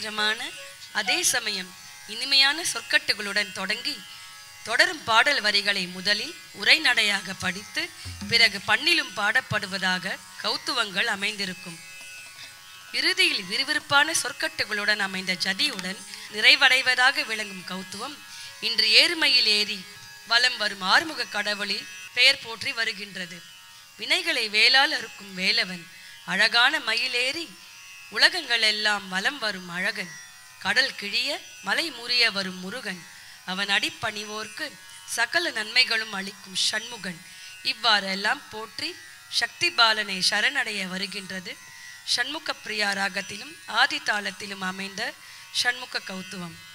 கம்பீரமான அதே சமயம் இனிமையான சொற்கட்டுகளுடன் தொடங்கி தொடரும் பாடல் வரிகளை முதலில் உரைநடையாக படித்து பிறகு பண்ணிலும் பாடப்படுவதாக கௌத்துவங்கள் அமைந்திருக்கும் இறுதியில் விறுவிறுப்பான சொற்கட்டுகளுடன் அமைந்த ஜதியுடன் நிறைவடைவதாக விளங்கும் கௌத்துவம் இன்று ஏறுமையில் ஏறி வலம் வரும் ஆறுமுக கடவுளில் பெயர் போற்றி வருகின்றது வினைகளை வேலால் அறுக்கும் வேலவன் அழகான மயிலேறி உலகங்கள் எல்லாம் வலம் வரும் அழகன் கடல் கிழிய மலை முறிய வரும் முருகன் அவன் அடிப்பணிவோர்க்கு சகல நன்மைகளும் அளிக்கும் சண்முகன் இவ்வாறெல்லாம் போற்றி சக்தி பாலனை சரணடைய வருகின்றது ஷண்முக பிரியா ராகத்திலும் ஆதி தாளத்திலும் அமைந்த ஷண்முக கௌத்துவம்